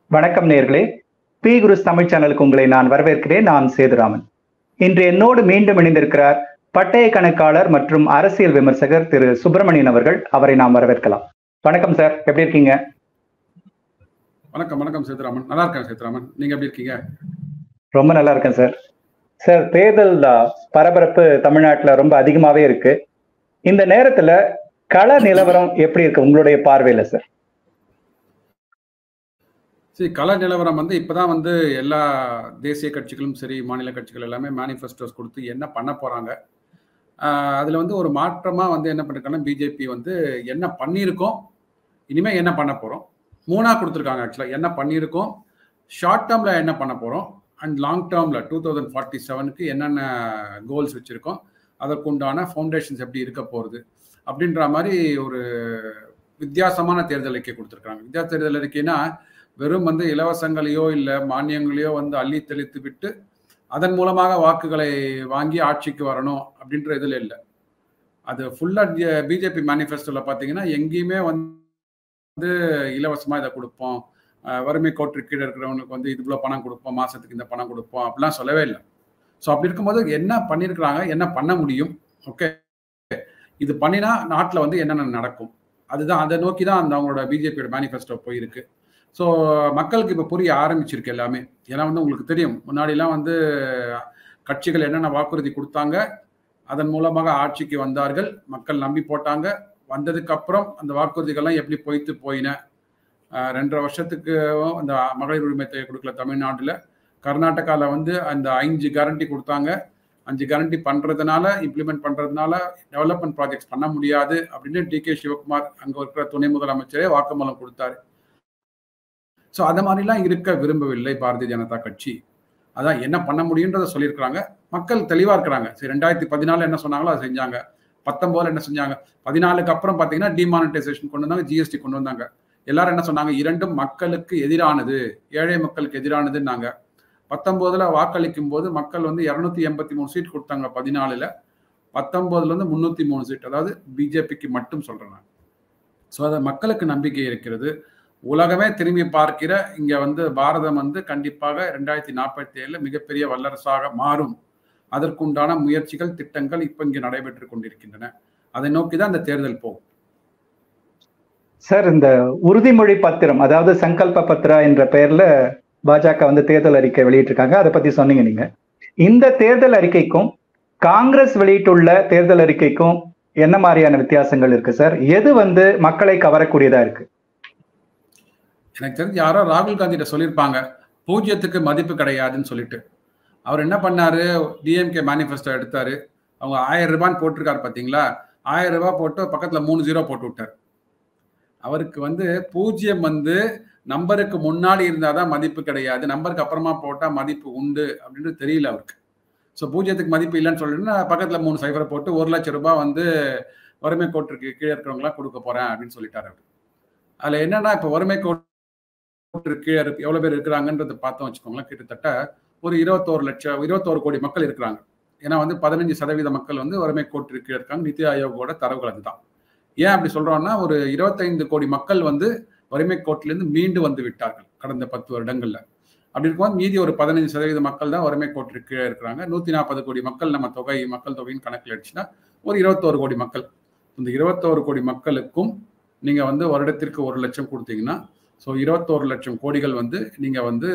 வணக்கம் நேர்களே பி குருஸ் தமிழ் சேனலுக்கு உங்களை நான் வரவேற்கிறேன் நான் சேதுராமன் இன்று என்னோடு மீண்டும் இணைந்திருக்கிறார் பட்டய கணக்காளர் மற்றும் அரசியல் விமர்சகர் திரு சுப்பிரமணியன் அவர்கள் அவரை நாம் வரவேற்கலாம் வணக்கம் சார் எப்படி இருக்கீங்க வணக்கம் வணக்கம் சேதுராமன் நல்லா இருக்கேன் சேதுராமன் நீங்க எப்படி இருக்கீங்க ரொம்ப நல்லா இருக்கேன் சார் சார் தேர்தல் தான் பரபரப்பு தமிழ்நாட்டுல ரொம்ப அதிகமாவே இருக்கு இந்த நேரத்துல கள நிலவரம் எப்படி இருக்கு உங்களுடைய பார்வையில சார் சரி கள நிலவரம் வந்து இப்பதான் வந்து எல்லா தேசிய கட்சிகளும் சரி மாநில கட்சிகள் எல்லாமே மேனிஃபெஸ்டோஸ் கொடுத்து என்ன பண்ண போறாங்க ஆஹ் அதுல வந்து ஒரு மாற்றமா வந்து என்ன பண்ணிருக்காங்கன்னா பிஜேபி வந்து என்ன பண்ணியிருக்கோம் இனிமே என்ன பண்ண போறோம் மூணா கொடுத்துருக்காங்க ஆக்சுவலா என்ன பண்ணியிருக்கோம் ஷார்ட் டேர்ம்ல என்ன பண்ண போறோம் அண்ட் லாங் டேர்ம்ல டூ தௌசண்ட் ஃபார்ட்டி செவனுக்கு என்னென்ன கோல்ஸ் வச்சிருக்கோம் அதற்குண்டான ஃபவுண்டேஷன்ஸ் எப்படி இருக்க போகுது அப்படின்ற மாதிரி ஒரு வித்தியாசமான தேர்தல் அறிக்கை கொடுத்துருக்காங்க வித்தியாச தேர்தல் அறிக்கைனா வெறும் வந்து இலவசங்களையோ இல்லை மானியங்களையோ வந்து அள்ளி தெளித்து விட்டு அதன் மூலமாக வாக்குகளை வாங்கி ஆட்சிக்கு வரணும் அப்படின்ற இதில் இல்லை அது ஃபுல்லாக பிஜேபி மேனிஃபெஸ்டோவில் பார்த்தீங்கன்னா எங்கேயுமே வந்து இலவசமாக இதை கொடுப்போம் அஹ் வறுமை கோட்டு கீழே இருக்கிறவங்களுக்கு வந்து இவ்வளோ பணம் கொடுப்போம் மாதத்துக்கு இந்த பணம் கொடுப்போம் அப்படிலாம் சொல்லவே இல்லை ஸோ அப்படி இருக்கும்போது என்ன பண்ணியிருக்கிறாங்க என்ன பண்ண முடியும் ஓகே இது பண்ணினா நாட்டில் வந்து என்னென்ன நடக்கும் அதுதான் அதை நோக்கி தான் அந்த அவங்களோட பிஜேபியோட மேனிஃபெஸ்டோ போயிருக்கு ஸோ மக்களுக்கு இப்போ புரிய ஆரம்பிச்சிருக்கு எல்லாமே ஏன்னா வந்து உங்களுக்கு தெரியும் முன்னாடிலாம் வந்து கட்சிகள் என்னென்ன வாக்குறுதி கொடுத்தாங்க அதன் மூலமாக ஆட்சிக்கு வந்தார்கள் மக்கள் நம்பி போட்டாங்க வந்ததுக்கு அப்புறம் அந்த வாக்குறுதிகள்லாம் எப்படி பொய்த்து போயின அஹ் ரெண்டரை வருஷத்துக்கு அந்த மகளிர் உரிமை தொகை கொடுக்கல தமிழ்நாட்டில் கர்நாடகாவில் வந்து அந்த அஞ்சு கேரண்டி கொடுத்தாங்க அஞ்சு கேரண்டி பண்ணுறதுனால இம்ப்ளிமெண்ட் பண்ணுறதுனால டெவலப்மெண்ட் ப்ராஜெக்ட்ஸ் பண்ண முடியாது அப்படின்னு டி கே சிவகுமார் அங்கே இருக்கிற துணை முதலமைச்சரே வாக்குமூலம் கொடுத்தாரு ஸோ அது மாதிரிலாம் இருக்க விரும்பவில்லை பாரதிய ஜனதா கட்சி அதான் என்ன பண்ண முடியுன்றதை சொல்லியிருக்கிறாங்க மக்கள் தெளிவாக இருக்கிறாங்க சரி ரெண்டாயிரத்தி பதினாலு என்ன சொன்னாங்களோ அதை செஞ்சாங்க பத்தொம்போதுல என்ன செஞ்சாங்க பதினாலுக்கு அப்புறம் பார்த்தீங்கன்னா டிமானிட்டைசேஷன் கொண்டு வந்தாங்க ஜிஎஸ்டி கொண்டு வந்தாங்க எல்லாரும் என்ன சொன்னாங்க இரண்டும் மக்களுக்கு எதிரானது ஏழை மக்களுக்கு எதிரானதுன்னாங்க பத்தொம்போதுல வாக்களிக்கும் போது மக்கள் வந்து இரநூத்தி எண்பத்தி மூணு சீட் கொடுத்தாங்க பதினாலுல பத்தொம்போதுல இருந்து முந்நூற்றி மூணு சீட் அதாவது பிஜேபிக்கு மட்டும் சொல்றேன் ஸோ அது மக்களுக்கு நம்பிக்கை இருக்கிறது உலகமே திரும்பி பார்க்கிற இங்க வந்து பாரதம் வந்து கண்டிப்பாக ரெண்டாயிரத்தி நாற்பத்தி ஏழுல மிகப்பெரிய வல்லரசாக மாறும் அதற்குண்டான முயற்சிகள் திட்டங்கள் இப்ப இங்கே நடைபெற்று கொண்டிருக்கின்றன அதை நோக்கி தான் இந்த தேர்தல் போகும் சார் இந்த உறுதிமொழி பத்திரம் அதாவது சங்கல்ப பத்ரா என்ற பெயர்ல பாஜக வந்து தேர்தல் அறிக்கை வெளியிட்டிருக்காங்க அதை பத்தி சொன்னீங்க நீங்க இந்த தேர்தல் அறிக்கைக்கும் காங்கிரஸ் வெளியிட்டுள்ள தேர்தல் அறிக்கைக்கும் என்ன மாதிரியான வித்தியாசங்கள் இருக்கு சார் எது வந்து மக்களை கவரக்கூடியதா இருக்கு எனக்கு தெரிஞ்சு யாரோ ராகுல் காந்திகிட்ட சொல்லியிருப்பாங்க பூஜ்ஜியத்துக்கு மதிப்பு கிடையாதுன்னு சொல்லிட்டு அவர் என்ன பண்ணாரு டிஎம்கே மேனிஃபெஸ்டோ எடுத்தாரு அவங்க ஆயிரம் ரூபான்னு போட்டிருக்காரு பார்த்தீங்களா ஆயிரம் ரூபாய் போட்டு பக்கத்துல மூணு ஜீரோ போட்டு விட்டார் அவருக்கு வந்து பூஜ்ஜியம் வந்து நம்பருக்கு முன்னாடி இருந்தால் தான் மதிப்பு கிடையாது நம்பருக்கு அப்புறமா போட்டால் மதிப்பு உண்டு அப்படின்னு தெரியல அவருக்கு ஸோ பூஜ்ஜியத்துக்கு மதிப்பு இல்லைன்னு சொல்லிட்டு நான் பக்கத்தில் மூணு சைஃபரை போட்டு ஒரு லட்சம் ரூபாய் வந்து வறுமை கோட்டுக்கு கீழே இருக்கிறவங்களாம் கொடுக்க போகிறேன் அப்படின்னு சொல்லிட்டாரு அவர் அதில் என்னன்னா இப்போ வறுமை கோட்டு கீழே இருக்கு எவ்வளோ பேர் இருக்கிறாங்கன்றதை பார்த்தோம் வச்சுக்கோங்களேன் கிட்டத்தட்ட ஒரு இருபத்தோரு லட்சம் இருபத்தோரு கோடி மக்கள் இருக்கிறாங்க ஏன்னா வந்து பதினஞ்சு சதவீத மக்கள் வந்து வறுமை கோட்டு கீழே இருக்காங்க நித்தி ஆயோகோட தரவுகள் அதுதான் ஏன் அப்படி சொல்றோம்னா ஒரு இருபத்தைந்து கோடி மக்கள் வந்து வறுமை கோட்டிலிருந்து மீண்டு வந்து விட்டார்கள் கடந்த பத்து வருடங்கள்ல அப்படி இருக்கும்போது மீதி ஒரு பதினஞ்சு சதவீத மக்கள் தான் வறுமை கோட்டிற்கு கீழே இருக்கிறாங்க நூத்தி நாற்பது கோடி மக்கள் நம்ம தொகை மக்கள் தொகையின் கணக்கில் அடிச்சுன்னா ஒரு இருபத்தோரு கோடி மக்கள் இந்த இருபத்தோரு கோடி மக்களுக்கும் நீங்க வந்து வருடத்திற்கு ஒரு லட்சம் கொடுத்தீங்கன்னா ஸோ இருபத்தோரு லட்சம் கோடிகள் வந்து நீங்க வந்து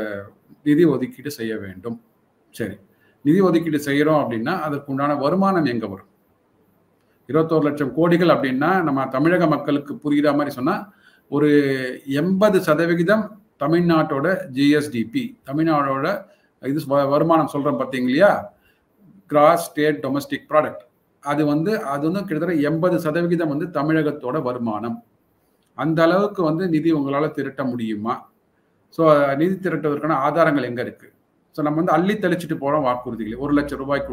நிதி ஒதுக்கீடு செய்ய வேண்டும் சரி நிதி ஒதுக்கீடு செய்யறோம் அப்படின்னா அதற்கு உண்டான வருமானம் எங்க வரும் இருபத்தோரு லட்சம் கோடிகள் அப்படின்னா நம்ம தமிழக மக்களுக்கு புரிகிற மாதிரி சொன்னா ஒரு எண்பது சதவிகிதம் தமிழ்நாட்டோட ஜிஎஸ்டிபி தமிழ்நாடோட இது வருமானம் சொல்றோம் பார்த்தீங்க இல்லையா கிராஸ் ஸ்டேட் டொமஸ்டிக் ப்ராடக்ட் அது வந்து அது வந்து கிட்டத்தட்ட எண்பது சதவிகிதம் வந்து தமிழகத்தோட வருமானம் அந்த அளவுக்கு வந்து நிதி உங்களால் திரட்ட முடியுமா ஸோ நிதி திரட்டுவதற்கான ஆதாரங்கள் எங்க இருக்கு ஸோ நம்ம வந்து அள்ளி தெளிச்சுட்டு போறோம் வாக்குறுதிகளை ஒரு லட்சம் ரூபாய்க்கு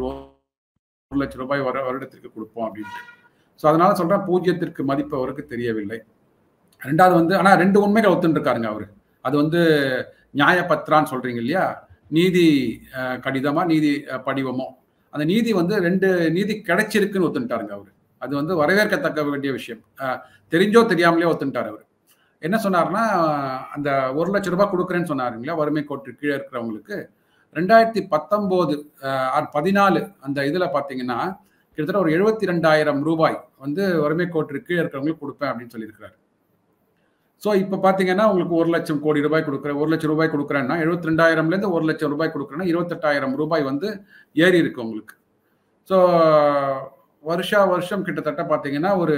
ஒரு லட்சம் ரூபாய் வர வருடத்திற்கு கொடுப்போம் அப்படின்ட்டு ஸோ அதனால சொல்றேன் பூஜ்ஜியத்திற்கு மதிப்பு அவருக்கு தெரியவில்லை ரெண்டாவது வந்து ஆனால் ரெண்டு உண்மைகள் ஒத்துருக்காருங்க அவர் அது வந்து நியாயபத்ரான்னு சொல்றீங்க இல்லையா நீதி கடிதமா நீதி படிவமோ அந்த நீதி வந்து ரெண்டு நீதி கிடைச்சிருக்குன்னு ஒத்துட்டாருங்க அவர் அது வந்து வரவேற்கத்தக்க வேண்டிய விஷயம் தெரிஞ்சோ தெரியாமலே ஒத்துட்டார் அவர் என்ன சொன்னார்னா அந்த ஒரு லட்சம் ரூபாய் கொடுக்குறேன்னு சொன்னாருங்களா வறுமை கோட்டு கீழே இருக்கிறவங்களுக்கு ரெண்டாயிரத்தி பத்தொம்போது பதினாலு அந்த இதில் பார்த்தீங்கன்னா கிட்டத்தட்ட ஒரு எழுபத்தி ரெண்டாயிரம் ரூபாய் வந்து வறுமை கோட்டு கீழே இருக்கிறவங்களுக்கு கொடுப்பேன் அப்படின்னு சொல்லியிருக்கிறாரு ஸோ இப்போ பார்த்தீங்கன்னா உங்களுக்கு ஒரு லட்சம் கோடி ரூபாய் கொடுக்குறேன் ஒரு லட்சம் ரூபாய் கொடுக்குறேன்னா எழுபத்தி ரெண்டாயிரம்லேருந்து ஒரு லட்சம் ரூபாய் கொடுக்குறேன்னா இருபத்தெட்டாயிரம் ரூபாய் வந்து ஏறி இருக்கு உங்களுக்கு ஸோ வருஷா வருஷம் கிட்டத்தட்ட பார்த்தீங்கன்னா ஒரு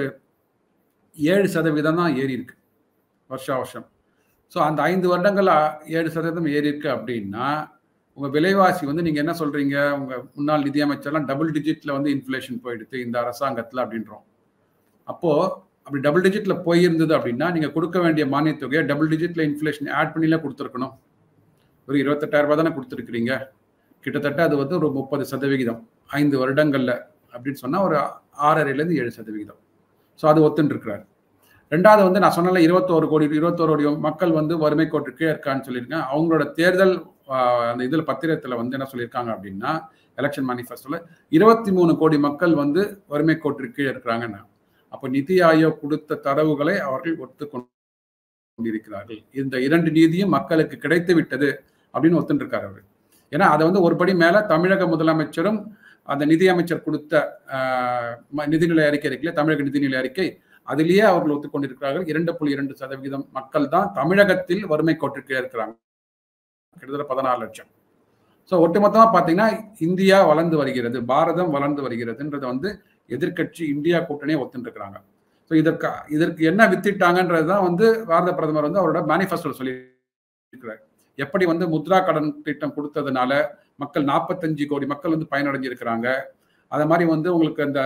ஏழு சதவீதம் தான் ஏறி இருக்கு வருஷா வருஷம் ஸோ அந்த ஐந்து வருடங்கள் ஏழு சதவீதம் ஏறி இருக்கு அப்படின்னா உங்கள் விலைவாசி வந்து நீங்கள் என்ன சொல்கிறீங்க உங்கள் முன்னாள் நிதியமைச்சர்லாம் டபுள் டிஜிட்டில் வந்து இன்ஃப்ளேஷன் போயிடுது இந்த அரசாங்கத்தில் அப்படின்றோம் அப்போது அப்படி டபுள் டிஜிட்டில் போயிருந்தது அப்படின்னா நீங்கள் கொடுக்க வேண்டிய மானியத் தொகையை டபுள் டிஜிட்டில் இன்ஃப்ளேஷன் ஆட் பண்ணிலாம் கொடுத்துருக்கணும் ஒரு இருபத்தெட்டாயிரம் ரூபாய் தானே கொடுத்துருக்குறீங்க கிட்டத்தட்ட அது வந்து ஒரு முப்பது சதவிகிதம் ஐந்து வருடங்களில் அப்படின்னு சொன்னால் ஒரு ஆறரைலேருந்து ஏழு சதவிகிதம் ஸோ அது ஒத்துன்ட்ருக்கிறாரு ரெண்டாவது வந்து நான் சொன்னல இருபத்தோரு கோடி இருபத்தோரு கோடி மக்கள் வந்து வறுமை கோட்டு கீழே இருக்கான்னு சொல்லியிருக்கேன் அவங்களோட தேர்தல் அந்த இதில் பத்திரத்தில் வந்து என்ன சொல்லியிருக்காங்க அப்படின்னா எலெக்ஷன் மேனிஃபெஸ்டோவில் இருபத்தி மூணு கோடி மக்கள் வந்து வறுமை கோட்டு கீழே இருக்கிறாங்கன்னா அப்போ நிதி ஆயோக் கொடுத்த தரவுகளை அவர்கள் ஒத்து கொண்டிருக்கிறார்கள் இந்த இரண்டு நீதியும் மக்களுக்கு கிடைத்து விட்டது அப்படின்னு ஒத்துருக்காரு அவர் ஏன்னா அதை வந்து ஒருபடி மேல தமிழக முதலமைச்சரும் அந்த நிதியமைச்சர் கொடுத்த நிதிநிலை அறிக்கை இருக்குல்ல தமிழக நிதிநிலை அறிக்கை அதிலேயே அவர்கள் ஒத்துக்கொண்டிருக்கிறார்கள் இரண்டு புள்ளி இரண்டு சதவிகிதம் மக்கள் தான் தமிழகத்தில் வறுமை கோட்டுக்கு இருக்கிறாங்க கிட்டத்தட்ட பதினாறு லட்சம் ஸோ ஒட்டுமொத்தமாக பார்த்தீங்கன்னா இந்தியா வளர்ந்து வருகிறது பாரதம் வளர்ந்து வருகிறதுன்றதை வந்து எதிர்கட்சி இந்தியா கூட்டணியை ஒத்துருக்கிறாங்க ஸோ இதற்கு இதற்கு என்ன வித்திட்டாங்கன்றது தான் வந்து பாரத பிரதமர் வந்து அவரோட மேனிஃபெஸ்டோ சொல்லி இருக்கிறார் எப்படி வந்து முத்ரா கடன் திட்டம் கொடுத்ததுனால மக்கள் நாற்பத்தஞ்சு கோடி மக்கள் வந்து பயனடைஞ்சிருக்கிறாங்க அதை மாதிரி வந்து உங்களுக்கு அந்த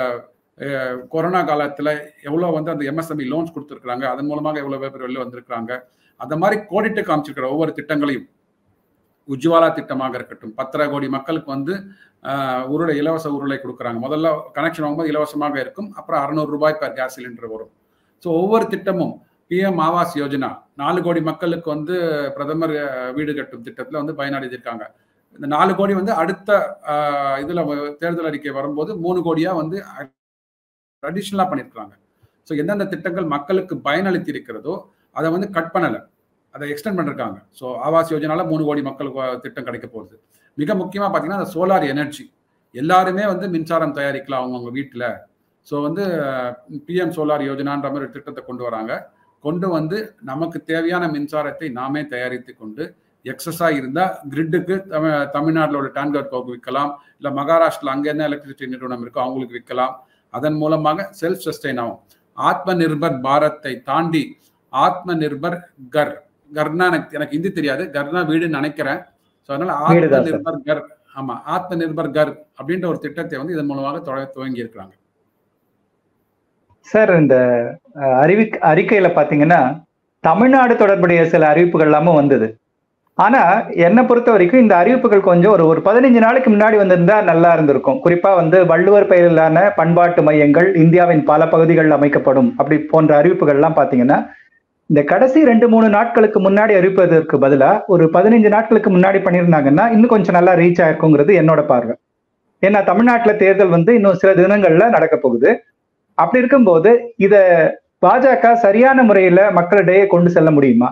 கொரோனா காலத்தில் எவ்வளோ வந்து அந்த எம்எஸ்எம்இ லோன்ஸ் கொடுத்துருக்குறாங்க அதன் மூலமாக எவ்வளோ பேர் வெளில வந்திருக்கிறாங்க அந்த மாதிரி கோடிட்டு காமிச்சிருக்கிற ஒவ்வொரு திட்டங்களையும் உஜ்வாலா திட்டமாக இருக்கட்டும் பத்தரை கோடி மக்களுக்கு வந்து உருளை இலவச உருளை கொடுக்குறாங்க முதல்ல கனெக்ஷன் வாங்கும்போது இலவசமாக இருக்கும் அப்புறம் அறநூறு ரூபாய் பர் கேஸ் சிலிண்டர் வரும் ஸோ ஒவ்வொரு திட்டமும் பிஎம் ஆவாஸ் யோஜனா நாலு கோடி மக்களுக்கு வந்து பிரதமர் வீடு கட்டும் திட்டத்தில் வந்து பயனடைஞ்சிருக்காங்க இந்த நாலு கோடி வந்து அடுத்த இதில் தேர்தல் அறிக்கை வரும்போது மூணு கோடியாக வந்து அடிஷ்னலாக பண்ணியிருக்காங்க ஸோ எந்தெந்த திட்டங்கள் மக்களுக்கு பயனளித்து இருக்கிறதோ அதை வந்து கட் பண்ணலை அதை எக்ஸ்டெண்ட் பண்ணிருக்காங்க ஸோ ஆவாஸ் யோஜனால மூணு கோடி மக்களுக்கு திட்டம் கிடைக்க போகுது மிக முக்கியமாக பார்த்தீங்கன்னா அந்த சோலார் எனர்ஜி எல்லாருமே வந்து மின்சாரம் தயாரிக்கலாம் அவங்கவுங்க வீட்டில் ஸோ வந்து பிஎம் சோலார் யோஜனான்ற மாதிரி ஒரு திட்டத்தை கொண்டு வராங்க கொண்டு வந்து நமக்கு தேவையான மின்சாரத்தை நாமே தயாரித்து கொண்டு எக்ஸஸாக இருந்தால் கிரிட்டுக்கு தமிழ் தமிழ்நாட்டில் உள்ள டான்கர் கோக்கு விற்கலாம் இல்லை மகாராஷ்டிரில் அங்கே என்ன எலக்ட்ரிசிட்டி நிறுவனம் இருக்கோ அவங்களுக்கு விற்கலாம் அதன் மூலமாக செல்ஃப் சஸ்டெயின் ஆகும் ஆத்ம நிர்பர் பாரத்தை தாண்டி ஆத்ம நிர்பர் கர் கர்னா எனக்கு எனக்கு ஹிந்தி தெரியாது கர்னா வீடுன்னு நினைக்கிறேன் ஸோ அதனால ஆத்ம நிர்பர் கர் ஆமா ஆத்ம நிர்பர் கர் அப்படின்ற ஒரு திட்டத்தை வந்து இதன் மூலமாக துவங்கி இருக்கிறாங்க சார் இந்த அறிவி அறிக்கையில பாத்தீங்கன்னா தமிழ்நாடு தொடர்புடைய சில அறிவிப்புகள் எல்லாமும் வந்தது ஆனா என்னை பொறுத்த வரைக்கும் இந்த அறிவிப்புகள் கொஞ்சம் ஒரு ஒரு பதினஞ்சு நாளைக்கு முன்னாடி வந்திருந்தா நல்லா இருந்திருக்கும் குறிப்பா வந்து வள்ளுவர் பெயரிலான பண்பாட்டு மையங்கள் இந்தியாவின் பல பகுதிகளில் அமைக்கப்படும் அப்படி போன்ற அறிவிப்புகள் எல்லாம் பாத்தீங்கன்னா இந்த கடைசி ரெண்டு மூணு நாட்களுக்கு முன்னாடி அறிவிப்பதற்கு பதிலா ஒரு பதினைஞ்சு நாட்களுக்கு முன்னாடி பண்ணியிருந்தாங்கன்னா இன்னும் கொஞ்சம் நல்லா ரீச் ஆயிருக்குங்கிறது என்னோட பார்வை ஏன்னா தமிழ்நாட்டுல தேர்தல் வந்து இன்னும் சில தினங்கள்ல நடக்க போகுது அப்படி இருக்கும்போது இத பாஜக சரியான முறையில மக்களிடையே கொண்டு செல்ல முடியுமா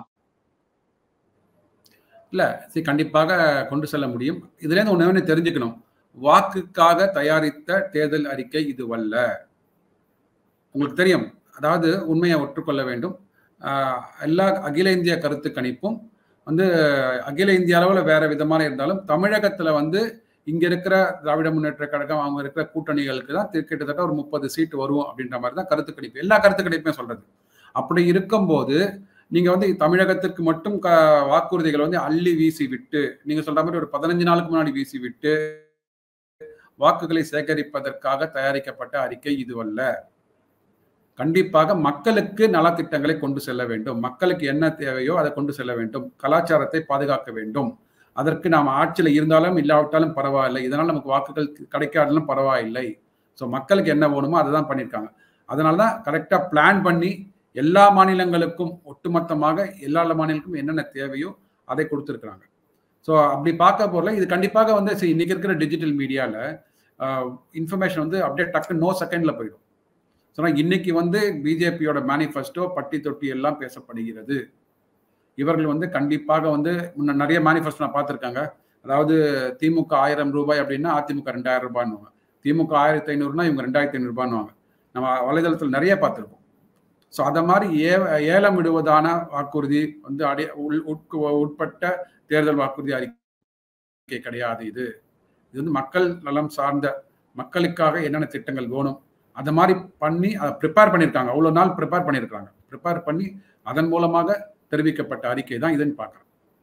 இல்ல சரி கண்டிப்பாக கொண்டு செல்ல முடியும் இதுல இருந்து ஒண்ணு தெரிஞ்சுக்கணும் வாக்குக்காக தயாரித்த தேர்தல் அறிக்கை இதுவல்ல உங்களுக்கு தெரியும் அதாவது உண்மையை ஒற்றுக்கொள்ள வேண்டும் எல்லா அகில இந்திய கருத்து கணிப்பும் வந்து அகில இந்திய அளவில் வேற விதமான இருந்தாலும் தமிழகத்துல வந்து இங்க இருக்கிற திராவிட முன்னேற்ற கழகம் அவங்க இருக்கிற கூட்டணிகளுக்கு தான் கிட்டத்தட்ட ஒரு முப்பது சீட்டு வரும் அப்படின்ற மாதிரி தான் கருத்து கணிப்பு எல்லா கருத்து கணிப்புமே சொல்றது அப்படி இருக்கும்போது நீங்க வந்து தமிழகத்திற்கு மட்டும் க வாக்குறுதிகளை வந்து அள்ளி வீசி விட்டு நீங்க சொல்ற மாதிரி ஒரு பதினஞ்சு நாளுக்கு முன்னாடி வீசி விட்டு வாக்குகளை சேகரிப்பதற்காக தயாரிக்கப்பட்ட அறிக்கை இதுவல்ல கண்டிப்பாக மக்களுக்கு நலத்திட்டங்களை கொண்டு செல்ல வேண்டும் மக்களுக்கு என்ன தேவையோ அதை கொண்டு செல்ல வேண்டும் கலாச்சாரத்தை பாதுகாக்க வேண்டும் அதற்கு நாம் ஆட்சியில் இருந்தாலும் இல்லாவிட்டாலும் பரவாயில்லை இதனால் நமக்கு வாக்குகள் கிடைக்காதாலும் பரவாயில்லை ஸோ மக்களுக்கு என்ன வேணுமோ அதை தான் பண்ணியிருக்காங்க அதனால தான் கரெக்டாக பிளான் பண்ணி எல்லா மாநிலங்களுக்கும் ஒட்டுமொத்தமாக எல்லா மாநிலங்களுக்கும் என்னென்ன தேவையோ அதை கொடுத்துருக்குறாங்க ஸோ அப்படி பார்க்க போகல இது கண்டிப்பாக வந்து சரி இன்னைக்கு இருக்கிற டிஜிட்டல் மீடியாவில் இன்ஃபர்மேஷன் வந்து அப்படியே டக்கு நோ செகண்டில் போயிடும் சொன்னா இன்னைக்கு வந்து பிஜேபியோட மேனிஃபெஸ்டோ பட்டி தொட்டி எல்லாம் பேசப்படுகிறது இவர்கள் வந்து கண்டிப்பாக வந்து முன்ன நிறைய மேனிஃபெஸ்டோ நான் பார்த்துருக்காங்க அதாவது திமுக ஆயிரம் ரூபாய் அப்படின்னா அதிமுக ரெண்டாயிரம் ரூபாய்னுவாங்க திமுக ஆயிரத்தி ஐநூறுனா இவங்க ரெண்டாயிரத்தி ஐநூறுபான்னுவாங்க நம்ம வலைதளத்தில் நிறைய பார்த்துருப்போம் ஸோ அதை மாதிரி ஏ ஏலம் விடுவதான வாக்குறுதி வந்து அடி உள் உட்கு உட்பட்ட தேர்தல் வாக்குறுதி அறிக்கை கிடையாது இது இது வந்து மக்கள் நலம் சார்ந்த மக்களுக்காக என்னென்ன திட்டங்கள் வேணும் அதை மாதிரி பண்ணி அதை ப்ரிப்பேர் பண்ணியிருக்காங்க அவ்வளோ நாள் ப்ரிப்பேர் பண்ணியிருக்காங்க ப்ரிப்பேர் பண்ணி அதன் மூலமாக தெரிவிக்கப்பட்ட அறிக்கை தான் இதுன்னு பார்க்குறேன்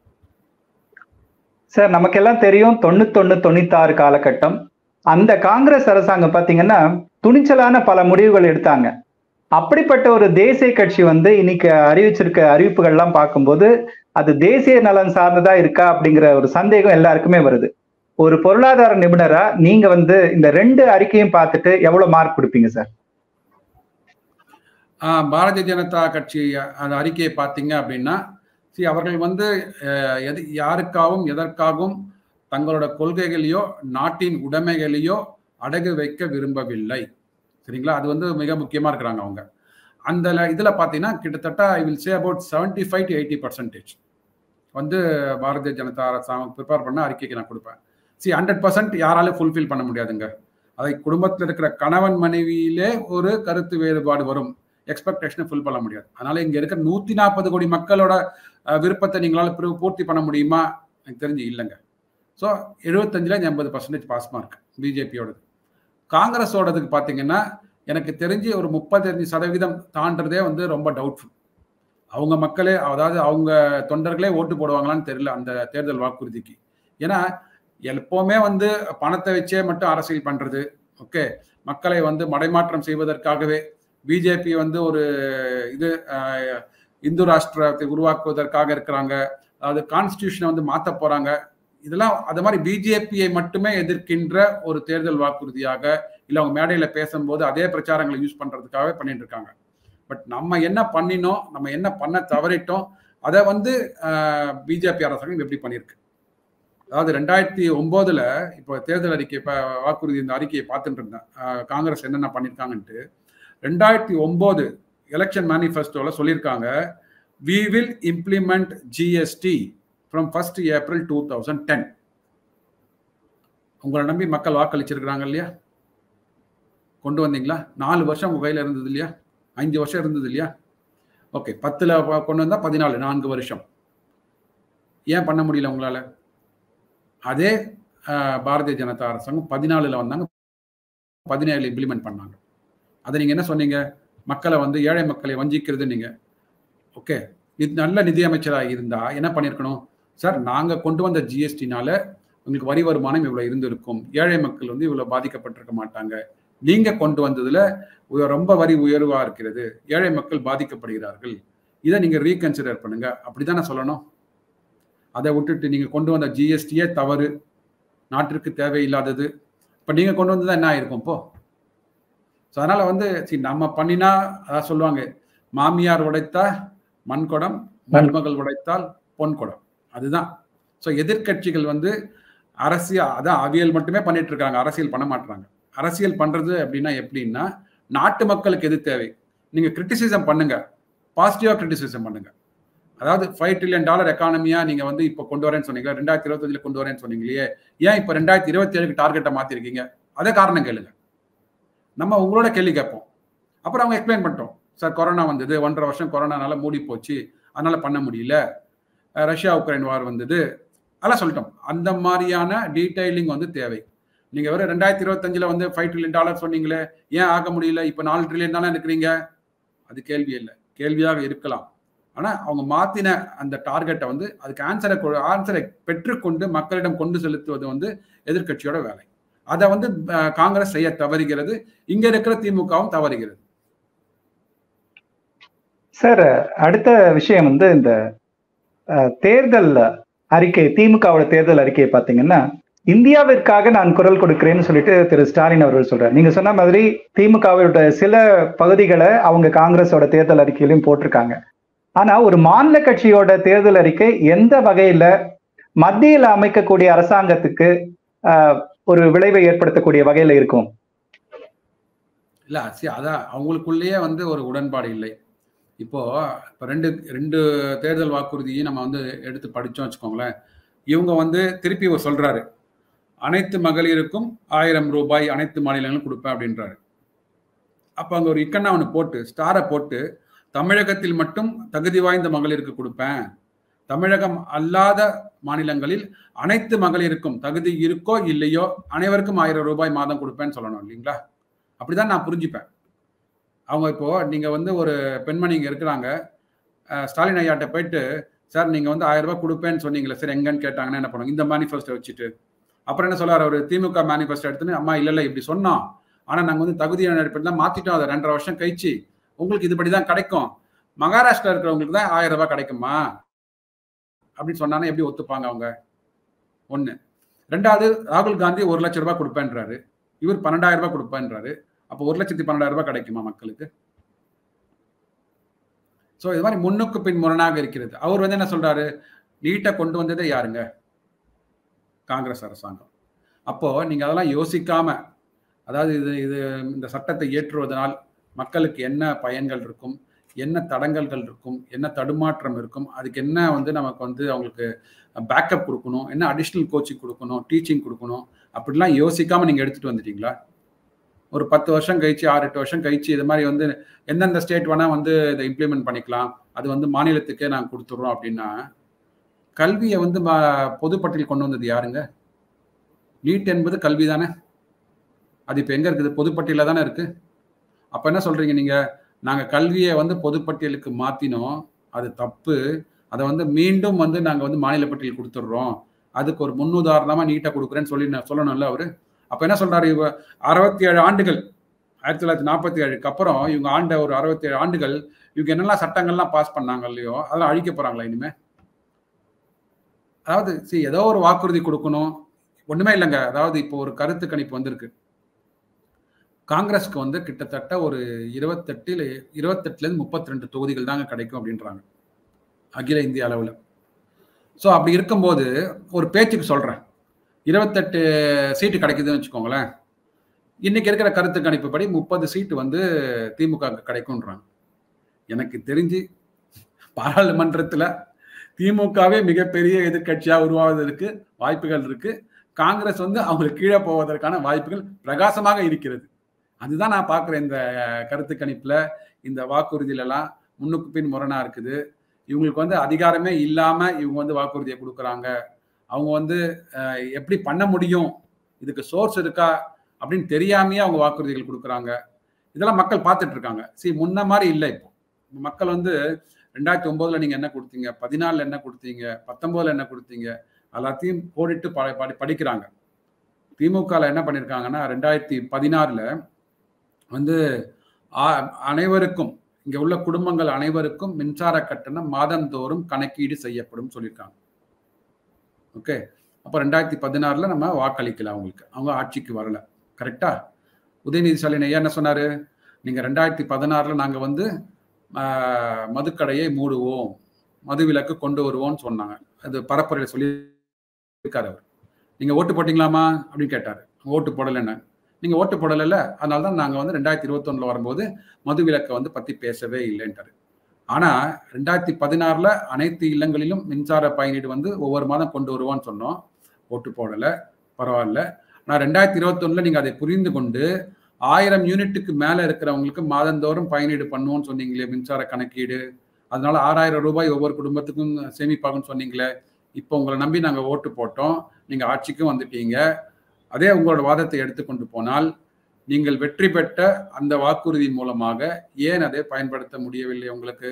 சார் நமக்கெல்லாம் தெரியும் தொண்ணூத்தொன்னு தொண்ணூத்தாறு காலகட்டம் அந்த காங்கிரஸ் அரசாங்கம் பாத்தீங்கன்னா துணிச்சலான பல முடிவுகள் எடுத்தாங்க அப்படிப்பட்ட ஒரு தேசிய கட்சி வந்து இன்னைக்கு அறிவிச்சிருக்க அறிவிப்புகள்லாம் பார்க்கும்போது அது தேசிய நலன் சார்ந்ததா இருக்கா அப்படிங்கிற ஒரு சந்தேகம் எல்லாருக்குமே வருது ஒரு பொருளாதார நிபுணரா நீங்க வந்து இந்த ரெண்டு அறிக்கையும் பார்த்துட்டு எவ்வளவு மார்க் கொடுப்பீங்க சார் பாரதிய ஜனதா கட்சி அந்த அறிக்கையை பார்த்தீங்க அப்படின்னா சி அவர்கள் வந்து எது யாருக்காகவும் எதற்காகவும் தங்களோட கொள்கைகளையோ நாட்டின் உடைமைகளையோ அடகு வைக்க விரும்பவில்லை சரிங்களா அது வந்து மிக முக்கியமாக இருக்கிறாங்க அவங்க அந்த இதில் பார்த்தீங்கன்னா கிட்டத்தட்ட I will say about seventy five to eighty percentage வந்து பாரதிய ஜனதா அரசாங்கம் ப்ரிப்பேர் பண்ண அறிக்கைக்கு நான் கொடுப்பேன் சி ஹண்ட்ரட் பர்சன்ட் யாராலும் ஃபுல்ஃபில் பண்ண முடியாதுங்க அதை குடும்பத்தில் இருக்கிற கணவன் மனைவியிலே ஒரு கருத்து வேறுபாடு வரும் எக்ஸ்பெக்டேஷனை ஃபுல் பண்ண முடியாது அதனால இங்க இருக்கிற நூத்தி நாற்பது கோடி மக்களோட விருப்பத்தை நீங்களால பூர்த்தி பண்ண முடியுமா எனக்கு தெரிஞ்சு இல்லைங்க ஸோ எழுபத்தஞ்சில் எண்பது பர்சன்டேஜ் பாஸ் மார்க் பிஜேபியோடது காங்கிரஸோடதுக்கு பார்த்தீங்கன்னா எனக்கு தெரிஞ்சு ஒரு முப்பத்தஞ்சு சதவீதம் தாண்டதே வந்து ரொம்ப டவுட்ஃபுல் அவங்க மக்களே அதாவது அவங்க தொண்டர்களே ஓட்டு போடுவாங்களான்னு தெரியல அந்த தேர்தல் வாக்குறுதிக்கு ஏன்னா எப்போவுமே வந்து பணத்தை வச்சே மட்டும் அரசியல் பண்றது ஓகே மக்களை வந்து மடைமாற்றம் செய்வதற்காகவே பிஜேபி வந்து ஒரு இது இந்து ராஷ்டிரத்தை உருவாக்குவதற்காக இருக்கிறாங்க அதாவது கான்ஸ்டியூஷனை வந்து மாற்ற போறாங்க இதெல்லாம் அது மாதிரி பிஜேபியை மட்டுமே எதிர்க்கின்ற ஒரு தேர்தல் வாக்குறுதியாக இல்லை அவங்க மேடையில் பேசும்போது அதே பிரச்சாரங்களை யூஸ் பண்றதுக்காகவே பண்ணிட்டு இருக்காங்க பட் நம்ம என்ன பண்ணினோம் நம்ம என்ன பண்ண தவறிட்டோம் அதை வந்து பிஜேபி அரசாங்கம் எப்படி பண்ணியிருக்கு அதாவது ரெண்டாயிரத்தி ஒன்பதுல இப்போ தேர்தல் அறிக்கை இப்போ வாக்குறுதி இந்த அறிக்கையை பார்த்துட்டு இருந்தேன் காங்கிரஸ் என்னென்ன பண்ணியிருக்காங்கன்ட்டு ரெண்டாயிரத்தி ஒன்பது எலெக்ஷன் மேனிஃபெஸ்டோல சொல்லியிருக்காங்க we will implement GST from first April two thousand ten உங்களை நம்பி மக்கள் வாக்களிச்சிருக்கிறாங்க இல்லையா கொண்டு வந்தீங்களா நாலு வருஷம் உங்க கையில் இருந்தது இல்லையா அஞ்சு வருஷம் இருந்தது இல்லையா ஓகே பத்தில் கொண்டு வந்தால் பதினாலு நான்கு வருஷம் ஏன் பண்ண முடியல உங்களால் அதே பாரதிய ஜனதா அரசாங்கம் பதினாலில் வந்தாங்க பதினேழு இம்ப்ளிமெண்ட் பண்ணாங்க அதை நீங்கள் என்ன சொன்னீங்க மக்களை வந்து ஏழை மக்களை வஞ்சிக்கிறது நீங்கள் ஓகே இது நல்ல நிதியமைச்சராக இருந்தால் என்ன பண்ணியிருக்கணும் சார் நாங்கள் கொண்டு வந்த ஜிஎஸ்டினால உங்களுக்கு வரி வருமானம் இவ்வளோ இருந்திருக்கும் ஏழை மக்கள் வந்து இவ்வளோ பாதிக்கப்பட்டிருக்க மாட்டாங்க நீங்கள் கொண்டு வந்ததில் ரொம்ப வரி உயர்வாக இருக்கிறது ஏழை மக்கள் பாதிக்கப்படுகிறார்கள் இதை நீங்கள் ரீகன்சிடர் பண்ணுங்க அப்படிதானே சொல்லணும் அதை விட்டுட்டு நீங்கள் கொண்டு வந்த ஜிஎஸ்டியே தவறு நாட்டிற்கு தேவையில்லாதது இப்போ நீங்கள் கொண்டு வந்தது என்ன ஆயிருக்கும் இப்போ ஸோ அதனால் வந்து சரி நம்ம பண்ணினா அதான் சொல்லுவாங்க மாமியார் உடைத்தா மண்குடம் மருமகள் உடைத்தால் பொன் குடம் அதுதான் ஸோ எதிர்கட்சிகள் வந்து அரசியல் அதான் அவியல் மட்டுமே பண்ணிட்டு இருக்காங்க அரசியல் பண்ண மாட்டாங்க அரசியல் பண்றது அப்படின்னா எப்படின்னா நாட்டு மக்களுக்கு எது தேவை நீங்க கிரிட்டிசிசம் பண்ணுங்க பாசிட்டிவா கிரிட்டிசிசம் பண்ணுங்க அதாவது ஃபைவ் ட்ரில்லியன் டாலர் எக்கானமியா நீங்க வந்து இப்போ கொண்டு வரேன்னு சொன்னீங்க ரெண்டாயிரத்தி இருபத்தஞ்சுல கொண்டு வரேன்னு சொன்னீங்களே ஏன் இப்போ ரெண்டாயிரத்தி இருபத்தி ஏழுக்கு டார்கெட்டை மாத்திருக்கீங்க அதே காரணம் கேளுங்க நம்ம உங்களோட கேள்வி கேட்போம் அப்புறம் அவங்க எக்ஸ்பிளைன் பண்ணிட்டோம் சார் கொரோனா வந்தது ஒன்றரை வருஷம் கொரோனானால மூடி போச்சு அதனால பண்ண முடியல ரஷ்யா உக்ரைன் வார் வந்தது அதெல்லாம் சொல்லிட்டோம் அந்த மாதிரியான டீடைலிங் வந்து தேவை நீங்க வேற ரெண்டாயிரத்தி இருபத்தஞ்சுல வந்து ஃபைவ் ட்ரில்லியன் டாலர் சொன்னீங்களே ஏன் ஆக முடியல இப்போ நாலு ட்ரில்லியன் தானே இருக்கிறீங்க அது கேள்வி இல்லை கேள்வியாக இருக்கலாம் ஆனா அவங்க மாத்தின அந்த டார்கெட்டை வந்து அதுக்கு ஆன்சரை ஆன்சரை பெற்றுக்கொண்டு மக்களிடம் கொண்டு செலுத்துவது வந்து எதிர்கட்சியோட வேலை அதை வந்து காங்கிரஸ் செய்ய தவறுகிறது இங்க இருக்கிற திமுகவும் தவறுகிறது சார் அடுத்த விஷயம் வந்து இந்த தேர்தல் அறிக்கை திமுகவோட தேர்தல் அறிக்கையை பார்த்தீங்கன்னா இந்தியாவிற்காக நான் குரல் கொடுக்கிறேன்னு சொல்லிட்டு திரு ஸ்டாலின் அவர்கள் சொல்றாரு நீங்க சொன்ன மாதிரி திமுகவோட சில பகுதிகளை அவங்க காங்கிரஸோட தேர்தல் அறிக்கையிலையும் போட்டிருக்காங்க ஆனா ஒரு மாநில கட்சியோட தேர்தல் அறிக்கை எந்த வகையில மத்தியில் அமைக்கக்கூடிய அரசாங்கத்துக்கு ஒரு விளைவை ஏற்படுத்தக்கூடிய வகையில இருக்கும் இல்ல சி அதான் அவங்களுக்குள்ளேயே வந்து ஒரு உடன்பாடு இல்லை இப்போ இப்போ ரெண்டு ரெண்டு தேர்தல் வாக்குறுதியும் நம்ம வந்து எடுத்து படிச்சோம் வச்சுக்கோங்களேன் இவங்க வந்து திருப்பி இவர் சொல்றாரு அனைத்து மகளிருக்கும் ஆயிரம் ரூபாய் அனைத்து மாநிலங்களும் கொடுப்பேன் அப்படின்றாரு அப்போ அங்கே ஒரு இக்கண்ணா ஒன்று போட்டு ஸ்டாரை போட்டு தமிழகத்தில் மட்டும் தகுதி வாய்ந்த மகளிருக்கு கொடுப்பேன் தமிழகம் அல்லாத மாநிலங்களில் அனைத்து மகளிருக்கும் தகுதி இருக்கோ இல்லையோ அனைவருக்கும் ஆயிரம் ரூபாய் மாதம் கொடுப்பேன்னு சொல்லணும் இல்லைங்களா அப்படிதான் நான் புரிஞ்சுப்பேன் அவங்க இப்போ நீங்க வந்து ஒரு பெண்மணி இங்க இருக்கிறாங்க அஹ் ஸ்டாலின் ஐயாட்ட போயிட்டு சார் நீங்க வந்து ஆயிரம் ரூபாய் கொடுப்பேன்னு சொன்னீங்களே சார் எங்கன்னு கேட்டாங்கன்னா என்ன பண்ணுவாங்க இந்த மேனிஃபெஸ்டோ வச்சுட்டு அப்புறம் என்ன சொல்றாரு அவர் திமுக மேனிஃபெஸ்டோ எடுத்துன்னு அம்மா இல்ல இல்ல இப்படி சொன்னோம் ஆனா நாங்க வந்து தகுதியான அடிப்படையில் தான் மாத்திட்டோம் அதை ரெண்டரை வருஷம் கழிச்சு உங்களுக்கு இதுபடி தான் கிடைக்கும் மகாராஷ்டிரா இருக்கிறவங்களுக்கு தான் ஆயிரம் ரூபாய் கிடைக்குமா அப்படின்னு சொன்னானே எப்படி ஒத்துப்பாங்க அவங்க ஒண்ணு ரெண்டாவது ராகுல் காந்தி ஒரு லட்சம் ரூபாய் கொடுப்பேன்றாரு இவர் பன்னெண்டாயிரம் ரூபாய் கொடுப்பேன்றாரு அப்போ ஒரு லட்சத்தி பன்னெண்டாயிரம் ரூபாய் கிடைக்குமா மக்களுக்கு ஸோ இது மாதிரி முன்னுக்கு பின் முரணாக இருக்கிறது அவர் வந்து என்ன சொல்றாரு நீட்டை கொண்டு வந்ததே யாருங்க காங்கிரஸ் அரசாங்கம் அப்போ நீங்க அதெல்லாம் யோசிக்காம அதாவது இது இது இந்த சட்டத்தை இயற்றுவதனால் மக்களுக்கு என்ன பயன்கள் இருக்கும் என்ன தடங்கல்கள் இருக்கும் என்ன தடுமாற்றம் இருக்கும் அதுக்கு என்ன வந்து நமக்கு வந்து அவங்களுக்கு பேக்கப் கொடுக்கணும் என்ன அடிஷ்னல் கோச்சிங் கொடுக்கணும் டீச்சிங் கொடுக்கணும் அப்படிலாம் யோசிக்காம நீங்க எடுத்துட்டு வந்துட்டீங்களா ஒரு பத்து வருஷம் கழிச்சு ஆறு எட்டு வருஷம் கழிச்சு இது மாதிரி வந்து எந்தெந்த ஸ்டேட் வேணா வந்து இதை இம்ப்ளிமெண்ட் பண்ணிக்கலாம் அது வந்து மாநிலத்துக்கே நாங்கள் கொடுத்துட்றோம் அப்படின்னா கல்வியை வந்து பொதுப்பட்டியல் கொண்டு வந்தது யாருங்க நீட் என்பது கல்வி தானே அது இப்போ எங்க இருக்குது பொதுப்பட்டியல தானே இருக்கு அப்ப என்ன சொல்றீங்க நீங்க நாங்க கல்வியை வந்து பொதுப்பட்டியலுக்கு மாத்தினோம் அது தப்பு அதை வந்து மீண்டும் வந்து நாங்க வந்து மாநில பட்டியல் கொடுத்துட்றோம் அதுக்கு ஒரு முன்னுதாரணமா நீட்டா கொடுக்குறேன்னு சொல்லி சொல்லணும்ல அவரு அப்ப என்ன சொல்றாரு இவ அறுபத்தி ஏழு ஆண்டுகள் ஆயிரத்தி தொள்ளாயிரத்தி நாற்பத்தி ஏழுக்கு அப்புறம் இவங்க ஆண்ட ஒரு அறுபத்தி ஏழு ஆண்டுகள் இவங்க என்னெல்லாம் சட்டங்கள்லாம் பாஸ் பண்ணாங்க இல்லையோ அதெல்லாம் அழிக்க போறாங்களா இனிமே அதாவது சரி ஏதோ ஒரு வாக்குறுதி கொடுக்கணும் ஒண்ணுமே இல்லைங்க அதாவது இப்போ ஒரு கருத்து கணிப்பு வந்திருக்கு காங்கிரஸ்க்கு வந்து கிட்டத்தட்ட ஒரு இருபத்தெட்டுல இருபத்தெட்டுல இருந்து முப்பத்தி ரெண்டு தொகுதிகள் தாங்க கிடைக்கும் அப்படின்றாங்க அகில இந்திய அளவில் ஸோ அப்படி இருக்கும்போது ஒரு பேச்சுக்கு சொல்றேன் இருபத்தெட்டு சீட்டு கிடைக்குதுன்னு வச்சுக்கோங்களேன் இன்னைக்கு இருக்கிற கருத்து கணிப்புப்படி முப்பது சீட்டு வந்து திமுக கிடைக்கும்ன்றாங்க எனக்கு தெரிஞ்சு பாராளுமன்றத்தில் திமுகவே மிகப்பெரிய எதிர்கட்சியா உருவாவதற்கு வாய்ப்புகள் இருக்கு காங்கிரஸ் வந்து அவங்களுக்கு கீழே போவதற்கான வாய்ப்புகள் பிரகாசமாக இருக்கிறது அதுதான் நான் பார்க்குறேன் இந்த கருத்து கணிப்புல இந்த வாக்குறுதியிலலாம் முன்னுக்கு பின் முரணா இருக்குது இவங்களுக்கு வந்து அதிகாரமே இல்லாம இவங்க வந்து வாக்குறுதியை கொடுக்குறாங்க அவங்க வந்து எப்படி பண்ண முடியும் இதுக்கு சோர்ஸ் இருக்கா அப்படின்னு தெரியாமையே அவங்க வாக்குறுதிகள் கொடுக்குறாங்க இதெல்லாம் மக்கள் பார்த்துட்டு இருக்காங்க சரி முன்ன மாதிரி இல்லை இப்போ மக்கள் வந்து ரெண்டாயிரத்தி ஒன்பதுல நீங்க என்ன கொடுத்தீங்க பதினாலுல என்ன கொடுத்தீங்க பத்தொன்பதுல என்ன கொடுத்தீங்க எல்லாத்தையும் போடிட்டு படி படிக்கிறாங்க திமுகவில் என்ன பண்ணியிருக்காங்கன்னா ரெண்டாயிரத்தி பதினாறுல வந்து அனைவருக்கும் இங்க உள்ள குடும்பங்கள் அனைவருக்கும் மின்சார கட்டணம் மாதந்தோறும் கணக்கீடு செய்யப்படும் சொல்லியிருக்காங்க ஓகே அப்போ ரெண்டாயிரத்தி பதினாறுல நம்ம வாக்களிக்கல அவங்களுக்கு அவங்க ஆட்சிக்கு வரல கரெக்டா உதயநிதி ஸ்டாலின் ஐயா என்ன சொன்னாரு நீங்க ரெண்டாயிரத்தி பதினாறுல நாங்க வந்து மதுக்கடையை மூடுவோம் மது விலக்கு கொண்டு வருவோம்னு சொன்னாங்க அது பரப்புரையில் சொல்லி இருக்காரு அவர் நீங்க ஓட்டு போட்டீங்களாமா அப்படின்னு கேட்டாரு ஓட்டு போடலைன்னு நீங்க ஓட்டு போடலைல்ல அதனால தான் நாங்க வந்து ரெண்டாயிரத்தி இருபத்தொன்னுல வரும்போது மது விலக்கை வந்து பத்தி பேசவே இல்லைன்றாரு ஆனா ரெண்டாயிரத்தி பதினாறுல அனைத்து இல்லங்களிலும் மின்சார பயனீடு வந்து ஒவ்வொரு மாதம் கொண்டு வருவோம்னு சொன்னோம் ஓட்டு போடல பரவாயில்ல ஆனா ரெண்டாயிரத்தி இருபத்தொன்னுல நீங்க அதை புரிந்து கொண்டு ஆயிரம் யூனிட்டுக்கு மேல இருக்கிறவங்களுக்கு மாதந்தோறும் பயனீடு பண்ணுவோம்னு சொன்னீங்களே மின்சார கணக்கீடு அதனால ஆறாயிரம் ரூபாய் ஒவ்வொரு குடும்பத்துக்கும் சேமிப்பாகும்னு சொன்னீங்களே இப்போ உங்களை நம்பி நாங்க ஓட்டு போட்டோம் நீங்க ஆட்சிக்கும் வந்துட்டீங்க அதே உங்களோட வாதத்தை எடுத்துக்கொண்டு போனால் நீங்கள் வெற்றி பெற்ற அந்த வாக்குறுதி மூலமாக ஏன் அதை பயன்படுத்த முடியவில்லை உங்களுக்கு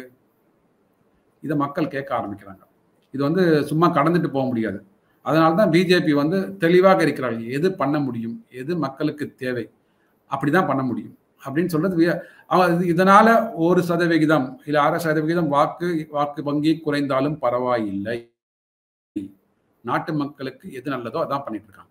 இதை மக்கள் கேட்க ஆரம்பிக்கிறாங்க இது வந்து சும்மா கடந்துட்டு போக முடியாது அதனால தான் பிஜேபி வந்து தெளிவாக இருக்கிறார்கள் எது பண்ண முடியும் எது மக்களுக்கு தேவை அப்படிதான் பண்ண முடியும் அப்படின்னு சொல்றது இதனால ஒரு சதவிகிதம் இல்ல அரை சதவிகிதம் வாக்கு வாக்கு வங்கி குறைந்தாலும் பரவாயில்லை நாட்டு மக்களுக்கு எது நல்லதோ அதான் பண்ணிட்டு இருக்காங்க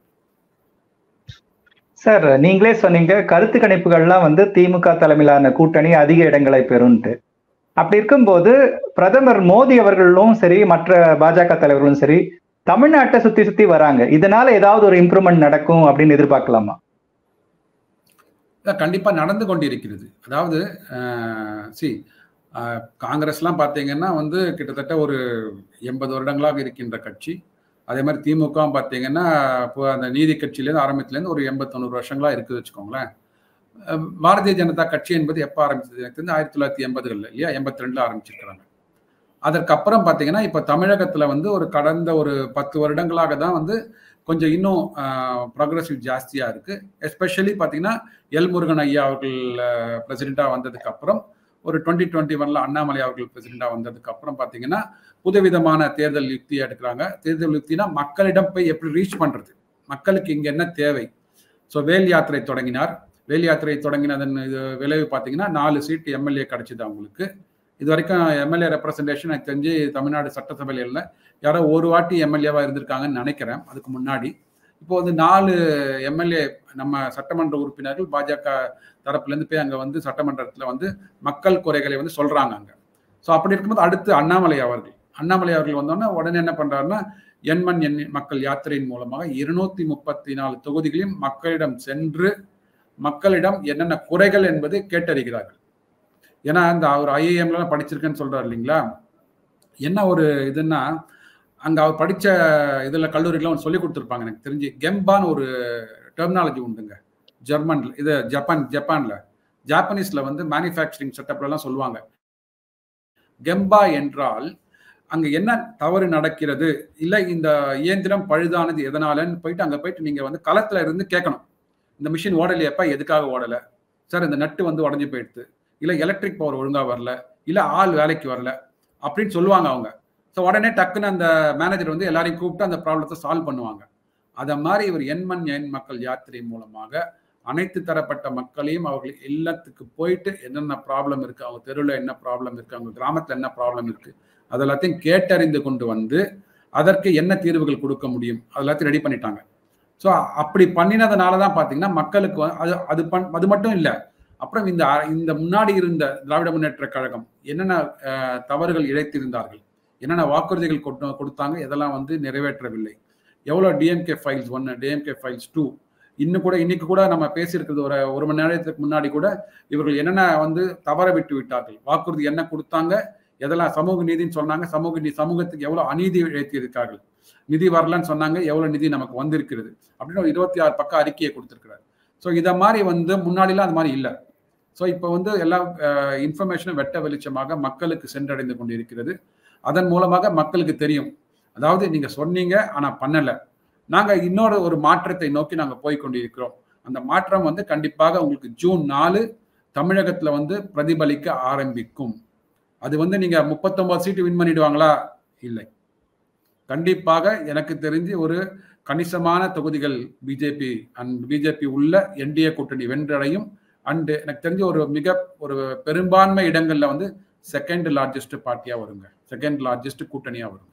சார் நீங்களே சொன்னீங்க கருத்து கணிப்புகள்லாம் வந்து திமுக தலைமையிலான கூட்டணி அதிக இடங்களை பெறும்ட்டு அப்படி இருக்கும்போது பிரதமர் மோடி அவர்களும் சரி மற்ற பாஜக தலைவர்களும் சரி தமிழ்நாட்டை சுத்தி சுத்தி வராங்க இதனால ஏதாவது ஒரு இம்ப்ரூவ்மெண்ட் நடக்கும் அப்படின்னு எதிர்பார்க்கலாமா கண்டிப்பாக நடந்து கொண்டிருக்கிறது அதாவது சி காங்கிரஸ்லாம் பார்த்தீங்கன்னா வந்து கிட்டத்தட்ட ஒரு எண்பது வருடங்களாக இருக்கின்ற கட்சி அதே மாதிரி திமுக பார்த்தீங்கன்னா இப்போ அந்த நீதி கட்சியிலேருந்து ஆரம்பத்துலேருந்து ஒரு எண்பத்தொண்ணூறு வருஷங்களாக இருக்குது வச்சுக்கோங்களேன் பாரதிய ஜனதா கட்சி என்பது எப்போ ஆரம்பிச்சது எனக்கு தெரிஞ்சு ஆயிரத்தி தொள்ளாயிரத்தி எண்பதுகளில் இல்லையா எண்பத்தி ரெண்டில் ஆரம்பிச்சிருக்கிறாங்க அதற்கப்புறம் பார்த்தீங்கன்னா இப்போ தமிழகத்தில் வந்து ஒரு கடந்த ஒரு பத்து வருடங்களாக தான் வந்து கொஞ்சம் இன்னும் ப்ரோக்ரஸிவ் ஜாஸ்தியாக இருக்குது எஸ்பெஷலி பார்த்தீங்கன்னா எல் முருகன் ஐயா அவர்கள் பிரசிடெண்ட்டாக வந்ததுக்கு அப்புறம் ஒரு டுவெண்ட்டி டுவெண்ட்டி ஒன்ல அண்ணாமலை அவர்கள் பிரசிடெண்டாக வந்ததுக்கு அப்புறம் பார்த்தீங்கன்னா புதுவிதமான தேர்தல் யுக்தியை எடுக்கிறாங்க தேர்தல் யுக்தினா மக்களிடம் போய் எப்படி ரீச் பண்ணுறது மக்களுக்கு இங்கே என்ன தேவை ஸோ வேல் யாத்திரை தொடங்கினார் வேல் யாத்திரை தொடங்கினதன் இது விளைவு பார்த்தீங்கன்னா நாலு சீட் எம்எல்ஏ கிடைச்சிது அவங்களுக்கு இது வரைக்கும் எம்எல்ஏ ரெப்ரசன்டேஷன் எனக்கு தெரிஞ்சு தமிழ்நாடு சட்டசபையில் இல்லை யாரோ ஒரு வாட்டி எம்எல்ஏவாக இருந்திருக்காங்கன்னு நினைக்கிறேன் அதுக்கு முன்னாடி இப்போ வந்து நாலு எம்எல்ஏ நம்ம சட்டமன்ற உறுப்பினர்கள் பாஜக தரப்புலேருந்து போய் அங்கே வந்து சட்டமன்றத்தில் வந்து மக்கள் குறைகளை வந்து சொல்கிறாங்க அங்கே ஸோ அப்படி இருக்கும்போது அடுத்து அண்ணாமலை அவர்கள் அண்ணாமலை அவர்கள் வந்தோன்னா உடனே என்ன பண்ணுறாருன்னா எண்மண் எண் மக்கள் யாத்திரையின் மூலமாக இருநூத்தி முப்பத்தி நாலு தொகுதிகளையும் மக்களிடம் சென்று மக்களிடம் என்னென்ன குறைகள் என்பது கேட்டறிகிறார்கள் ஏன்னா இந்த அவர் ஐஏஎம்லாம் படிச்சிருக்கேன்னு சொல்றாரு இல்லைங்களா என்ன ஒரு இதுன்னா அங்க அவர் படிச்ச இதுல கல்லூரிலாம் சொல்லி கொடுத்துருப்பாங்க எனக்கு தெரிஞ்சு கெம்பான்னு ஒரு டெர்மினாலஜி உண்டுங்க ஜெர்மன்ல இது ஜப்பான் ஜப்பான்ல ஜாப்பனீஸ்ல வந்து மேனுஃபேக்சரிங் செட்டப்லாம் சொல்லுவாங்க கெம்பா என்றால் அங்க என்ன தவறு நடக்கிறது இல்லை இந்த இயந்திரம் பழுதானது எதனாலன்னு போயிட்டு அங்க போயிட்டு நீங்க வந்து களத்துல இருந்து கேட்கணும் இந்த மிஷின் ஓடலையப்பா எதுக்காக ஓடலை சார் இந்த நட்டு வந்து உடஞ்சி போயிடுது இல்லை எலக்ட்ரிக் பவர் ஒழுங்காக வரல இல்லை ஆள் வேலைக்கு வரல அப்படின்னு சொல்லுவாங்க அவங்க ஸோ உடனே டக்குன்னு அந்த மேனேஜர் வந்து எல்லாரையும் கூப்பிட்டு அந்த ப்ராப்ளத்தை சால்வ் பண்ணுவாங்க அதை மாதிரி இவர் எண்மண் எண் மக்கள் யாத்திரை மூலமாக அனைத்து தரப்பட்ட மக்களையும் அவர்கள் இல்லத்துக்கு போயிட்டு என்னென்ன ப்ராப்ளம் இருக்கு அவங்க தெருவில் என்ன ப்ராப்ளம் இருக்கு அவங்க கிராமத்தில் என்ன ப்ராப்ளம் இருக்கு அது எல்லாத்தையும் கேட்டறிந்து கொண்டு வந்து அதற்கு என்ன தீர்வுகள் கொடுக்க முடியும் அது எல்லாத்தையும் ரெடி பண்ணிட்டாங்க ஸோ அப்படி பண்ணினதுனால தான் பார்த்தீங்கன்னா மக்களுக்கு அது அது பண் அது மட்டும் இல்லை அப்புறம் இந்த இந்த முன்னாடி இருந்த திராவிட முன்னேற்ற கழகம் என்னென்ன தவறுகள் இழைத்திருந்தார்கள் என்னென்ன வாக்குறுதிகள் கொடுத்தாங்க இதெல்லாம் வந்து நிறைவேற்றவில்லை எவ்வளோ டிஎம்கே ஃபைல்ஸ் ஒன்று டிஎம்கே ஃபைல்ஸ் டூ இன்னும் கூட இன்னைக்கு கூட நம்ம பேசியிருக்கிறது ஒரு ஒரு மணி நேரத்துக்கு முன்னாடி கூட இவர்கள் என்னென்ன வந்து தவற விட்டு விட்டார்கள் வாக்குறுதி என்ன கொடுத்தாங்க எதெல்லாம் சமூக நீதினு சொன்னாங்க சமூக நீதி சமூகத்துக்கு எவ்வளோ அநீதி இழைத்திருக்கார்கள் நிதி வரலன்னு சொன்னாங்க எவ்வளோ நிதி நமக்கு வந்திருக்கிறது அப்படின்னு ஒரு இருபத்தி ஆறு பக்கம் அறிக்கையை கொடுத்துருக்கிறார் ஸோ இதை மாதிரி வந்து முன்னாடிலாம் அது மாதிரி இல்லை ஸோ இப்போ வந்து எல்லா இன்ஃபர்மேஷனும் வெட்ட வெளிச்சமாக மக்களுக்கு சென்றடைந்து கொண்டிருக்கிறது அதன் மூலமாக மக்களுக்கு தெரியும் அதாவது நீங்க சொன்னீங்க ஆனா பண்ணல நாங்க இன்னொரு ஒரு மாற்றத்தை நோக்கி நாங்க போய் கொண்டிருக்கிறோம் அந்த மாற்றம் வந்து கண்டிப்பாக உங்களுக்கு ஜூன் நாலு தமிழகத்துல வந்து பிரதிபலிக்க ஆரம்பிக்கும் அது வந்து நீங்க முப்பத்தொன்பது சீட்டு வின் பண்ணிடுவாங்களா இல்லை கண்டிப்பாக எனக்கு தெரிஞ்சு ஒரு கணிசமான தொகுதிகள் பிஜேபி அண்ட் பிஜேபி உள்ள என்டிஏ கூட்டணி வென்றடையும் அண்டு எனக்கு தெரிஞ்ச ஒரு மிக ஒரு பெரும்பான்மை இடங்கள்ல வந்து செகண்ட் லார்ஜஸ்ட் பார்ட்டியா வருங்க செகண்ட் லார்ஜஸ்ட் கூட்டணியா வருங்க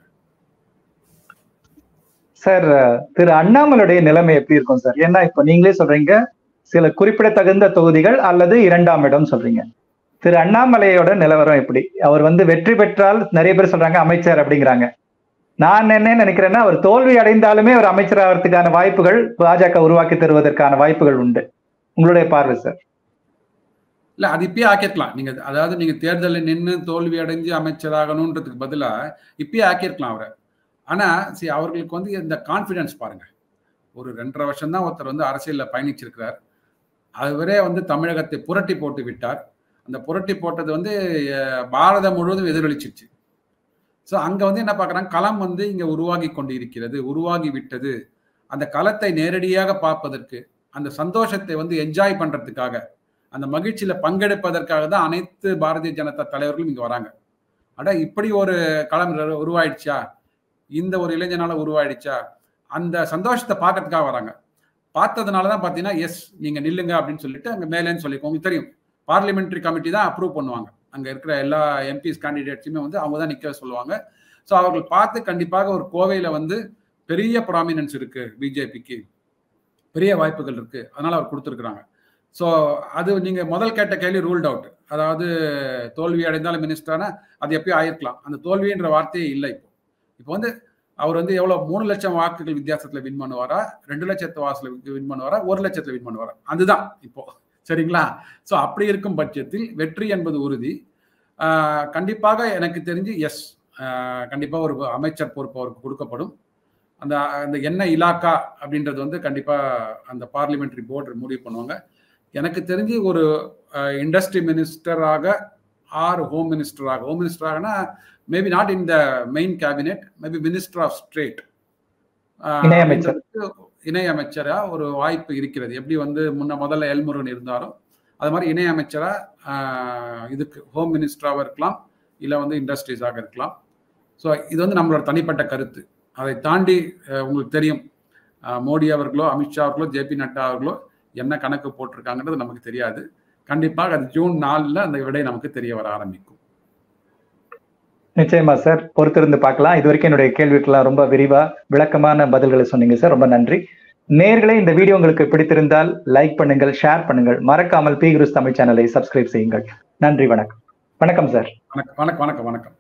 சார் திரு அண்ணாமலுடைய நிலைமை எப்படி இருக்கும் சார் ஏன்னா இப்ப நீங்களே சொல்றீங்க சில குறிப்பிடத்தகுந்த தொகுதிகள் அல்லது இரண்டாம் இடம் சொல்றீங்க திரு அண்ணாமலையோட நிலவரம் எப்படி அவர் வந்து வெற்றி பெற்றால் நிறைய பேர் சொல்றாங்க அமைச்சர் அப்படிங்கிறாங்க நான் என்ன நினைக்கிறேன்னா அவர் தோல்வி அடைந்தாலுமே அவர் அமைச்சர் ஆகிறதுக்கான வாய்ப்புகள் பாஜக உருவாக்கி தருவதற்கான வாய்ப்புகள் உண்டு உங்களுடைய பார்வை சார் இல்ல அது இப்பயே ஆக்கிருக்கலாம் நீங்க அதாவது நீங்க தேர்தலில் நின்று தோல்வி அடைஞ்சு அமைச்சராகணுன்றதுக்கு பதிலா இப்பயே ஆக்கியிருக்கலாம் அவரை ஆனா சரி அவர்களுக்கு வந்து இந்த கான்பிடன்ஸ் பாருங்க ஒரு ரெண்டரை வருஷம் தான் ஒருத்தர் வந்து அரசியலில் பயணிச்சிருக்கிறார் அவரே வந்து தமிழகத்தை புரட்டி போட்டு விட்டார் அந்த புரட்டி போட்டது வந்து பாரதம் முழுவதும் எதிரொலிச்சிருச்சு ஸோ அங்கே வந்து என்ன பார்க்குறாங்க களம் வந்து இங்கே உருவாகி கொண்டு இருக்கிறது உருவாகி விட்டது அந்த களத்தை நேரடியாக பார்ப்பதற்கு அந்த சந்தோஷத்தை வந்து என்ஜாய் பண்ணுறதுக்காக அந்த மகிழ்ச்சியில் பங்கெடுப்பதற்காக தான் அனைத்து பாரதிய ஜனதா தலைவர்களும் இங்கே வராங்க அட இப்படி ஒரு களம் உருவாயிடுச்சா இந்த ஒரு இளைஞனால உருவாயிடுச்சா அந்த சந்தோஷத்தை பார்க்கறதுக்காக வராங்க பார்த்ததுனால தான் பார்த்தீங்கன்னா எஸ் நீங்கள் நில்லுங்க அப்படின்னு சொல்லிட்டு அங்கே மேலேன்னு சொல்லி உங்களுக்கு தெரியும் பார்லிமெண்ட்ரி கமிட்டி தான் அப்ரூவ் பண்ணுவாங்க அங்கே இருக்கிற எல்லா எம்பிஸ் கேண்டிடேட்ஸுமே வந்து அவங்க தான் நிற்க சொல்லுவாங்க ஸோ அவர்கள் பார்த்து கண்டிப்பாக ஒரு கோவையில் வந்து பெரிய ப்ராமினன்ஸ் இருக்கு பிஜேபிக்கு பெரிய வாய்ப்புகள் இருக்கு அதனால அவர் கொடுத்துருக்குறாங்க ஸோ அது நீங்க முதல் கேட்ட கேள்வி ரூல்ட் அவுட் அதாவது தோல்வி அடைந்தாலும் மினிஸ்டரான அது எப்பயோ ஆயிருக்கலாம் அந்த தோல்வின்ற வார்த்தையே இல்லை இப்போ இப்போ வந்து அவர் வந்து எவ்வளோ மூணு லட்சம் வாக்குகள் வித்தியாசத்தில் வின் பண்ணுவாரா ரெண்டு லட்சத்து வாசல வின் பண்ணுவாரா ஒரு லட்சத்தில் வின் பண்ணுவாரா அதுதான் இப்போ சரிங்களா ஸோ அப்படி இருக்கும் பட்சத்தில் வெற்றி என்பது உறுதி ஆஹ் கண்டிப்பாக எனக்கு தெரிஞ்சு எஸ் கண்டிப்பாக ஒரு அமைச்சர் பொறுப்பு அவருக்கு கொடுக்கப்படும் அந்த அந்த என்ன இலாக்கா அப்படின்றது வந்து கண்டிப்பாக அந்த பார்லிமெண்ட்ரி போர்டு முடிவு பண்ணுவாங்க எனக்கு தெரிஞ்சு ஒரு இண்டஸ்ட்ரி மினிஸ்டராக ஆர் ஹோம் மினிஸ்டராக ஹோம் மினிஸ்டராகனா maybe not in the main cabinet maybe minister of state இணையமைச்சர். இணையமைச்சரா ஒரு வாய்ப்பு இருக்கிறது எப்படி வந்து முன்ன முதல்ல எல்முருகன் இருந்தாரோ அது மாதிரி இணையமைச்சரா ஆஹ், இதுக்கு ஹோம் மினிஸ்டராக இருக்கலாம் இல்லை வந்து இண்டஸ்ட்ரீஸாக இருக்கலாம் ஸோ இது வந்து நம்மளோட தனிப்பட்ட கருத்து அதை தாண்டி அஹ், உங்களுக்கு தெரியும் அஹ், மோடி அவர்களோ அமித்ஷா அவர்களோ ஜேபி நட்டா அவர்களோ என்ன கணக்கு போட்டிருக்காங்கன்றது நமக்கு தெரியாது கண்டிப்பாக அது ஜூன் நாலில் அந்த விடை நமக்கு தெரிய வர ஆரம்பிக்கும் நிச்சயமா சார் பொறுத்திருந்து பார்க்கலாம் இது வரைக்கும் என்னுடைய கேள்விக்கெல்லாம் ரொம்ப விரிவா விளக்கமான பதில்களை சொன்னீங்க சார் ரொம்ப நன்றி நேர்களே இந்த வீடியோ உங்களுக்கு பிடித்திருந்தால் லைக் பண்ணுங்கள் ஷேர் பண்ணுங்கள் மறக்காமல் பி குருஸ் தமிழ் சேனலை சப்ஸ்கிரைப் செய்யுங்கள் நன்றி வணக்கம் வணக்கம் சார் வணக்கம் வணக்கம் வணக்கம் வணக்கம்